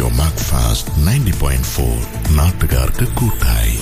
Radio Macfast ninety point four നാട്ടുകാർക്ക് കൂട്ടായി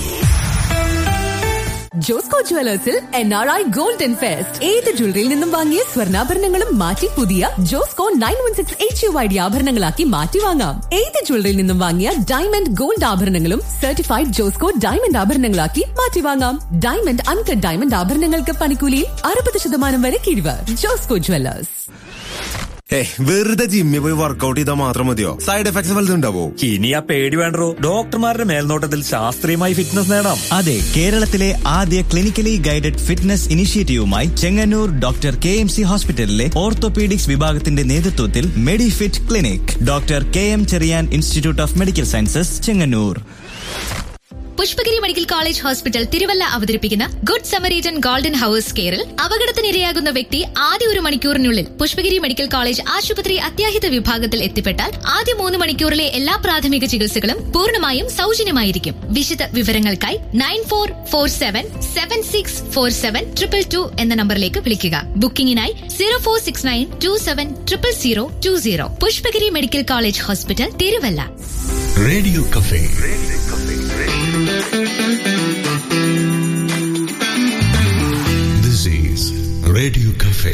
ജോസ്കോ ജുവലേഴ്സിൽ N R I golden fest ഏത് ജ്വല്ലറിയിൽ നിന്നും വാങ്ങിയ സ്വർണ്ണാഭരണങ്ങളും മാറ്റി പുതിയ Josco nine one six H U I D ആഭരണങ്ങളാക്കി മാറ്റി വാങ്ങാം ഏത് ജ്വല്ലറിയിൽ നിന്നും വാങ്ങിയ ഡയമണ്ട് ഗോൾഡ് ആഭരണങ്ങളും സർട്ടിഫൈഡ് ജോസ്കോ ഡയമണ്ട് ആഭരണങ്ങളാക്കി മാറ്റി വാങ്ങാം ഡയമണ്ട് അൺകട്ട് ഡയമണ്ട് ആഭരണങ്ങൾക്ക് പണിക്കൂലിയിൽ അറുപത് ശതമാനം വരെ കിഴിവ് ജോസ്കോ ജുവലേഴ്സ് ഏ വെറുതെ ജിമ്മിൽ പോയി വർക്കൗട്ട് ചെയ്താൽ മാത്രം മതിയോ സൈഡ് എഫക്ട്സ് വലുതും ഉണ്ടാവോ ഇനി ആ പേടി വേണ്ടോ ഡോക്ടർമാരുടെ മേൽനോട്ടത്തിൽ ശാസ്ത്രീയമായി ഫിറ്റ്നസ് നേടാം അതെ കേരളത്തിലെ ആദ്യ ക്ലിനിക്കലി ഗൈഡഡ് ഫിറ്റ്നസ് ഇനിഷ്യേറ്റീവുമായി Chengannur doctor K M C ഹോസ്പിറ്റലിലെ ഓർത്തോപീഡിക്സ് വിഭാഗത്തിന്റെ നേതൃത്വത്തിൽ Medifit clinic doctor K M Cherian institute of medical sciences Chengannur Pushpagiri medical college hospital Thiruvalla അവതരിപ്പിക്കുന്ന ഗുഡ് സമരീജൻ ഗോൾഡൻ ഹവേഴ്സ് കെയറിൽ അപകടത്തിനിരയാകുന്ന വ്യക്തി ആദ്യ ഒരു മണിക്കൂറിനുള്ളിൽ പുഷ്പഗിരി മെഡിക്കൽ കോളേജ് ആശുപത്രി അത്യാഹിത വിഭാഗത്തിൽ എത്തിപ്പെട്ടാൽ ആദ്യ മൂന്ന് മണിക്കൂറിലെ എല്ലാ പ്രാഥമിക ചികിത്സകളും പൂർണ്ണമായും സൗജന്യമായിരിക്കും വിശദ വിവരങ്ങൾക്കായി nine four four seven seven six four seven triple two എന്ന നമ്പറിലേക്ക് വിളിക്കുക ബുക്കിംഗിനായി zero four six nine two seven triple zero two zero Pushpagiri medical college hospital Thiruvalla radio cafe this is radio cafe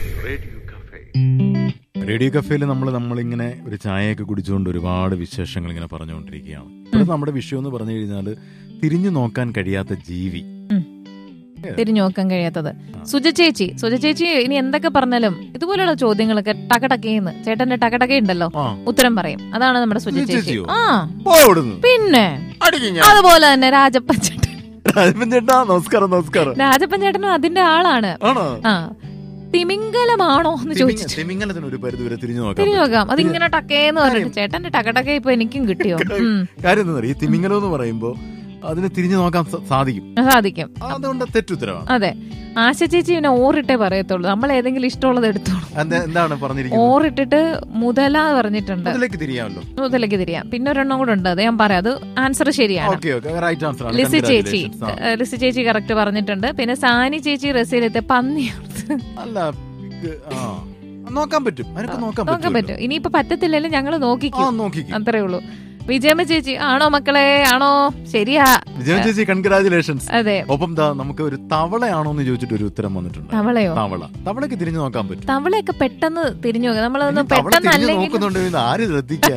radio കഫേയിൽ നമ്മൾ നമ്മളിങ്ങനെ ഒരു ചായയൊക്കെ കുടിച്ചുകൊണ്ട് ഒരുപാട് വിശേഷങ്ങൾ ഇങ്ങനെ പറഞ്ഞുകൊണ്ടിരിക്കുകയാണ് ഇവിടെ നമ്മുടെ വിഷയം എന്ന് പറഞ്ഞു കഴിഞ്ഞാൽ തിരിഞ്ഞു നോക്കാൻ കഴിയാത്ത ജീവി തിരിഞ്ഞു നോക്കാൻ കഴിയാത്തത് സുജ ചേച്ചി സുജ ചേച്ചി ഇനി എന്തൊക്കെ പറഞ്ഞാലും ഇതുപോലെയുള്ള ചോദ്യങ്ങളൊക്കെ ടകടക്കേന്ന് ചേട്ടന്റെ ടകടക ഉണ്ടല്ലോ ആ. ഉത്തരം പറയും അതാണ് നമ്മുടെ സുജ സുജ ചേച്ചി ചേച്ചിയോ? ആ പോ അവിടുന്ന്. പിന്നെ അടിക്ക് ഞാൻ. അതുപോലെ തന്നെ രാജപ്പൻ ചേട്ടൻ രാജപ്പൻ ചേട്ടാ നമസ്കാരം നമസ്കാരം രാജപ്പൻ ചേട്ടനും അതിന്റെ ആളാണ് ആണോ ആ തിമിംഗലമാണോ എന്ന് ചോദിച്ചു തിമിങ്ങലത്തിന് ഒരു പരിധി വരെ തിരിഞ്ഞു നോക്കാം തിരിഞ്ഞു നോക്കാം അതിങ്ങനെ ടക്കേന്ന് പറഞ്ഞിട്ട് ചേട്ടന്റെ ടകടക ഇപ്പൊ എനിക്കും കിട്ടിയോ ഉം. കാര്യം എന്താ ഈ തിമിങ്ങലം എന്ന് പറയുമ്പോ അതിനെ തിരിഞ്ഞു നോക്കാൻ സ- സാധിക്കും സാധിക്കും അതുകൊണ്ട് തെറ്റുത്തരവാണ് അതെ ആശ ചേച്ചി പിന്നെ ഓറിട്ടേ പറയത്തുള്ളൂ നമ്മൾ ഏതെങ്കിലും ഇഷ്ടമുള്ളത് എടുത്തോളൂ അത് എന്താണ് പറഞ്ഞിരിക്കുന്നത് ഓറിട്ടിട്ട് മുതല പറഞ്ഞിട്ടുണ്ട് അതിലേക്ക് തിരിയാമല്ലോ മുതലേക്ക് തിരിയാം പിന്നെ ഒരെണ്ണം കൂടെ ഉണ്ട് അത് ഞാൻ പറയാം അത് ആൻസർ ശരിയാണ് ഓക്കെ ഓക്കെ റൈറ്റ് ആൻസർ ആണ് ലിസി ചേച്ചി Congratulations. ആ. ഏഹ് ലിസി ചേച്ചി കറക്റ്റ് പറഞ്ഞിട്ടുണ്ട് പിന്നെ സാനി ചേച്ചി റസീലത്തെ പന്നിയാണ് അല്ല ഇത്, ആ നോക്കാൻ പറ്റും അതിനൊക്കെ നോക്കാൻ നോക്കാൻ പറ്റും പറ്റും ഇനിയിപ്പോ പറ്റത്തില്ലല്ലോ ഞങ്ങള് ആ നോക്കിക്കും നോക്കിക്കും അത്രേ ഉള്ളൂ വിജയമ്മ ചേച്ചി ആണോ മക്കളെ ആണോ ശരിയാ വിജയൻ ചേച്ചി കൺഗ്രാചുലേഷൻസ് അതെ ഒപ്പം ദാ നമുക്ക് ഒരു തവളയാണോ എന്ന് ചോദിച്ചിട്ട് ഒരു ഉത്തരം വന്നിട്ടുണ്ട് തവളയോ തവള തവളക്ക് തിരിഞ്ഞു നോക്കാൻ പറ്റും തവളയൊക്കെ പെട്ടെന്ന് തിരിഞ്ഞു നോക്കാം നമ്മളതൊന്ന് ഇനി തവള പെട്ടെന്ന് തിരിഞ്ഞു അല്ലെങ്കിൽ നോക്കുന്നുണ്ട് പിന്നെ ആര് ശ്രദ്ധിക്കാൻ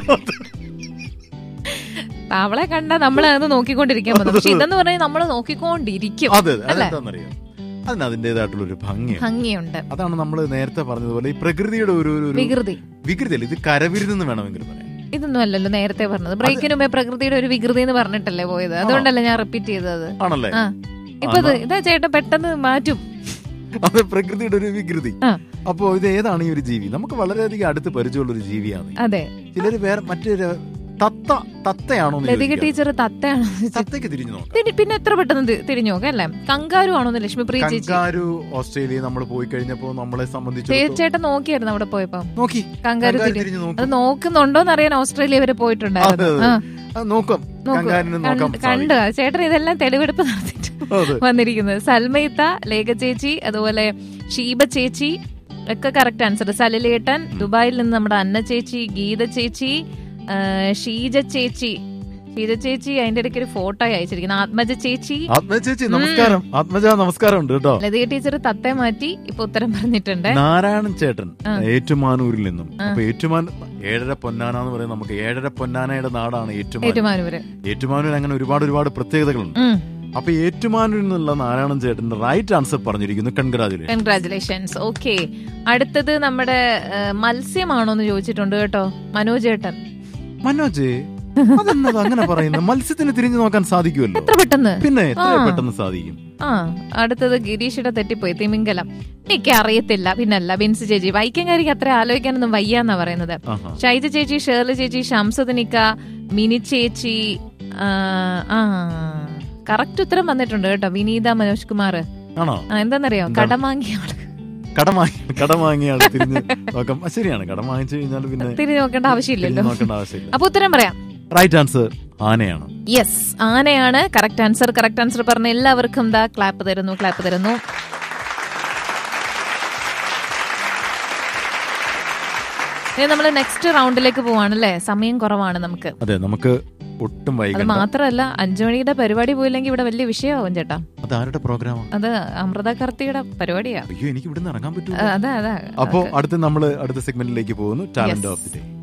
തവളെ കണ്ട നമ്മൾ അത് നോക്കിക്കൊണ്ടിരിക്കാൻ പറ്റും പക്ഷെ ഇതെന്ന് പറഞ്ഞാൽ നമ്മൾ നോക്കിക്കൊണ്ടിരിക്കും അതെ അല്ലേ അതെന്താണെന്നറിയോ അതിന് അതിന്റേതായിട്ടുള്ള ഒരു ഭംഗിയാണ് ഭംഗിയുണ്ട് അതാണ് നമ്മൾ നേരത്തെ പറഞ്ഞതുപോലെ ഈ പ്രകൃതിയുടെ ഒരു ഒരു- ഒരു വികൃതി വികൃതി അല്ല ഇത് കരവിരുതെന്ന് വേണമെങ്കിൽ പറയാം ഇതൊന്നും അല്ലല്ലോ നേരത്തെ പറഞ്ഞത് ബ്രേക്കിന് മുമ്പേ പ്രകൃതിയുടെ ഒരു വികൃതി എന്ന് പറഞ്ഞിട്ടല്ലേ പോയത് അതുകൊണ്ടല്ലേ ഞാൻ റിപ്പീറ്റ് ചെയ്തത് ആണല്ലേ ആ ഇപ്പൊ ഇത് ഇതാ ചേട്ടൻ പെട്ടെന്ന് മാറ്റും അത് പ്രകൃതിയുടെ ഒരു വികൃതി ആ. അപ്പോ ഇത് ഏതാണ് ഈ ഒരു ജീവി നമുക്ക് വളരെയധികം അടുത്ത് പരിചയമുള്ള ഒരു ജീവിയാണ് അതെ ചിലര് വേറെ മറ്റൊരു തത്ത തത്തയാണോ എന്ന് ലതിക ചോദിക്കാം. ടീച്ചർ തത്തയാണോ എന്ന് ചോദിച്ചു. തത്തയ്ക്ക് തിരിഞ്ഞു നോക്കാം തിരി- പിന്നെ എത്ര പെട്ടെന്ന് തി- തിരിഞ്ഞു നോക്കാം അല്ലേ കങ്കാരു ആണോന്ന് ലക്ഷ്മിപ്രിയ ചേച്ചി കങ്കാരു ഓസ്ട്രേലിയ നമ്മൾ പോയി കഴിഞ്ഞപ്പോ നമ്മളെ സംബന്ധിച്ച് ചേ- ചേട്ടൻ നോക്കിയായിരുന്നു അവിടെ പോയപ്പോ നോക്കി കങ്കാരു കങ്കാരു തിരി- തിരിഞ്ഞു അത് നോക്കും നോക്കുന്നുണ്ടോന്ന് അറിയാൻ ഓസ്ട്രേലിയ വരെ പോയിട്ടുണ്ടായിരുന്നു അതെ, ആ, അത് നോക്കാം നോക്കൂ. കങ്കാരിനെ നോക്കാൻ കണ്ട്- കണ്ട് ചേട്ടൻ ഇതെല്ലാം തെളിവെടുപ്പ് നടത്തിയിട്ട് അതെ. വന്നിരിക്കുന്നത് സൽമയിത്ത ലേഖ ചേച്ചി അതുപോലെ ഷീബ ചേച്ചി ഒക്കെ കറക്റ്റ് ആൻസർ സലിലേട്ടൻ ദുബായിൽ നിന്ന് നമ്മുടെ അന്ന ചേച്ചി ഗീത ചേച്ചി ആ, ഷീജ ചേച്ചി ഷീജ ചേച്ചി അതിന്റെ ഇടയ്ക്ക് ഒരു ഫോട്ടോ അയച്ചിരിക്കുന്നത് ആത്മജ ചേച്ചി ആത്മജ ചേച്ചി നമസ്കാരം ആത്മജ നമസ്കാരം ഉണ്ട് കേട്ടോ ലതിക ടീച്ചർ തത്തെ മാറ്റി ഇപ്പൊ ഉത്തരം പറഞ്ഞിട്ടുണ്ട് നാരായണൻ ചേട്ടൻ ആ. ഏറ്റുമാനൂരിൽ നിന്നും അപ്പൊ ഏറ്റുമാൻ ഏഴര പൊന്നാന എന്ന് പറയുന്നത് നമുക്ക് ഏഴര പൊന്നാനയുടെ നാടാണ് ഏറ്റുമാൻ ഏറ്റുമാനൂര് ഏറ്റുമാനൂർ അങ്ങനെ ഒരുപാട് ഒരുപാട് പ്രത്യേകതകളുണ്ട് ഉം അപ്പൊ ഏറ്റുമാനൂരിൽ നിന്നുള്ള നാരായണൻ ചേട്ടന്റെ റൈറ്റ് ആൻസർ പറഞ്ഞിരിക്കുന്നു കൺഗ്രാചുലേഷൻ കൺഗ്രാചുലേഷൻസ് ഓക്കെ അടുത്തത് നമ്മുടെ ആ, മത്സ്യമാണോ എന്ന് ചോദിച്ചിട്ടുണ്ട് കേട്ടോ മനോജ് ചേട്ടൻ മനോജ് അതെന്നത് അങ്ങനെ പറയുന്നത് മത്സ്യത്തിന് തിരിഞ്ഞു നോക്കാൻ സാധിക്കുമല്ലോ എത്ര പെട്ടെന്ന് പിന്നെ എത്ര ആ. പെട്ടെന്ന് സാധിക്കും ആ അടുത്തത് ഗിരീഷിയുടെ തെറ്റിപ്പോയി തിമിംഗലം എനിക്ക് അറിയത്തില്ല പിന്നല്ല ബിൻസ് ചേച്ചി വൈക്കങ്കാരിക്ക് അത്ര ആലോചിക്കാനൊന്നും വയ്യാന്നാ പറയുന്നത് ആഹാ. ഷൈജ ചേച്ചി ഷേർലി ചേച്ചി ഷംസുദിനിക്ക മിനി ചേച്ചി ആ, ആ കറക്റ്റ് ഉത്തരം വന്നിട്ടുണ്ട് കേട്ടോ വിനീത മനോജ് കുമാർ ആണോ ആ, എന്താന്നറിയോ എന്താണ്? കടം വാങ്ങിയ ആള് കടം വാങ്ങി കടം വാങ്ങിയാണ് തിരിഞ്ഞ് നോക്കാം ആ, ശരിയാണ് കടം വാങ്ങിച്ചു കഴിഞ്ഞാൽ പിന്നെ തിരിഞ്ഞു നോക്കേണ്ട ആവശ്യമില്ലല്ലോ തിരിഞ്ഞ് നോക്കേണ്ട ആവശ്യമില്ല അപ്പൊ ഉത്തരം പറയാം റൈറ്റ് ആൻസർ ആനയാണ് യെസ് ആനയാണ് കറക്റ്റ് ആൻസർ കറക്റ്റ് ആൻസർ പറഞ്ഞ എല്ലാവർക്കും ദാ ക്ലാപ്പ് തരുന്നു ക്ലാപ്പ് തരുന്നു ഇനി നമ്മൾ നെക്സ്റ്റ് റൗണ്ടിലേക്ക് പോവാണല്ലേ സമയം കുറവാണ് നമുക്ക് അതെ നമുക്ക് ഒട്ടും അത് വൈകണ്ട മാത്രമല്ല അഞ്ചു മണിയുടെ പരിപാടി പോയില്ലെങ്കിൽ ഇവിടെ വലിയ വിഷയമാവും ചേട്ടാ അത് ആരുടെ പ്രോഗ്രാമാണ് അത് അമൃത കർത്തിയുടെ പരിപാടിയാ അയ്യോ എനിക്ക് ഇവിടുന്ന് ഇറങ്ങാൻ പറ്റൂ ആ, അതാ അതാ അപ്പോ അടുത്ത് നമ്മൾ അടുത്ത സെഗ്മെന്റിലേക്ക് പോകുന്നു talent Yes. Of the day